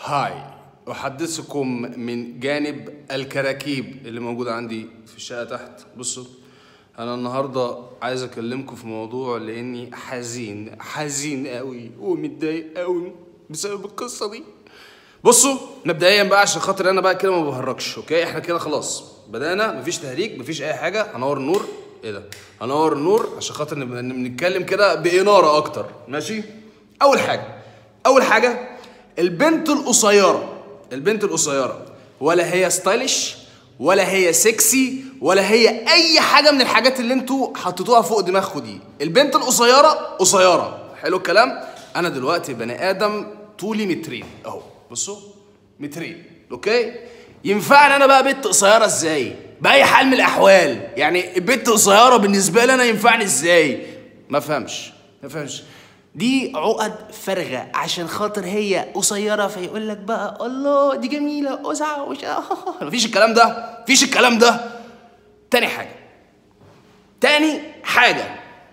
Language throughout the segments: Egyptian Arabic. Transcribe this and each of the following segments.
هاي أحدثكم من جانب الكراكيب اللي موجود عندي في الشقة تحت بصوا أنا النهاردة عايز أكلمكم في موضوع لأني حزين حزين قوي ومتضايق قوي بسبب القصة دي بصوا مبدئيا بقى عشان خاطر أنا بقى كده ما بهرجش أوكي إحنا كده خلاص بدأنا مفيش تهريج مفيش أي حاجة هنور النور إيه ده هنور النور عشان خاطر نبقى نتكلم كده بإنارة أكتر ماشي أول حاجة أول حاجة البنت القصيرة البنت القصيرة ولا هي ستايلش ولا هي سكسي ولا هي أي حاجة من الحاجات اللي انتوا حطيتوها فوق دماغكم دي البنت القصيرة قصيرة حلو الكلام أنا دلوقتي بني آدم طولي مترين أهو بصوا مترين أوكي ينفعني أنا بقى بنت قصيرة إزاي بأي حال من الأحوال يعني البنت قصيرة بالنسبة لي أنا ينفعني إزاي ما فهمش ما فهمش دي عقد فارغة عشان خاطر هي قصيرة فيقول لك بقى الله دي جميلة قزعة وش مفيش الكلام ده مفيش الكلام ده تاني حاجة تاني حاجة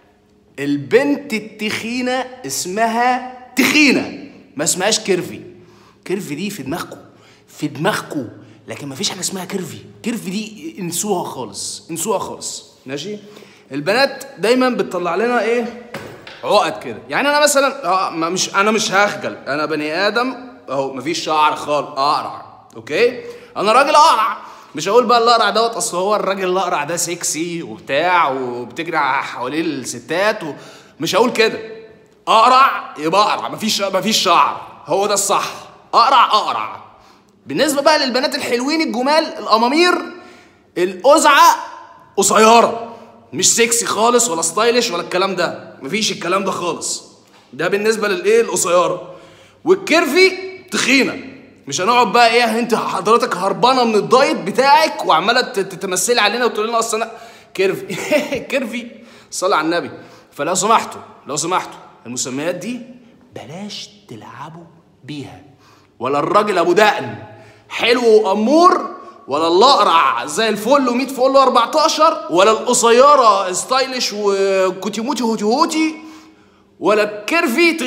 البنت التخينة اسمها تخينة ما اسمهاش كيرفي كيرفي دي في دماغكم في دماغكم لكن مفيش حاجة اسمها كيرفي كيرفي دي انسوها خالص انسوها خالص ماشي البنات دايما بتطلع لنا ايه عقد كده يعني انا مثلا اه ما مش انا مش هخجل انا بني ادم اهو مفيش شعر خالص اقرع اوكي انا راجل اقرع مش هقول بقى الاقرع دوت اصل هو الراجل الاقرع ده سكسي وبتاع وبتجري حواليه الستات ومش هقول كده اقرع يبقى اقرع مفيش مفيش شعر هو ده الصح اقرع اقرع بالنسبه بقى للبنات الحلوين الجمال الامامير القزعه قصيره مش سكسي خالص ولا ستايلش ولا الكلام ده مفيش الكلام ده خالص ده بالنسبه للايه القصيره والكيرفي تخينه مش هنقعد بقى ايه انت حضرتك هربانه من الدايت بتاعك وعماله تتمثلي علينا وتقول لنا اصل انا كيرفي كيرفي صلي على النبي فلو سمحتوا لو سمحتوا المسميات دي بلاش تلعبوا بيها ولا الراجل ابو دقن حلو وامور ولا الاقرع زي الفل و100 فل و14 ولا القصيره ستايلش وكوتيموتي هوتي هوتي ولا الكيرفي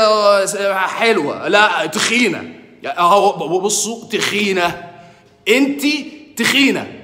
حلوه لا تخينه اهو بصوا تخينه انت تخينه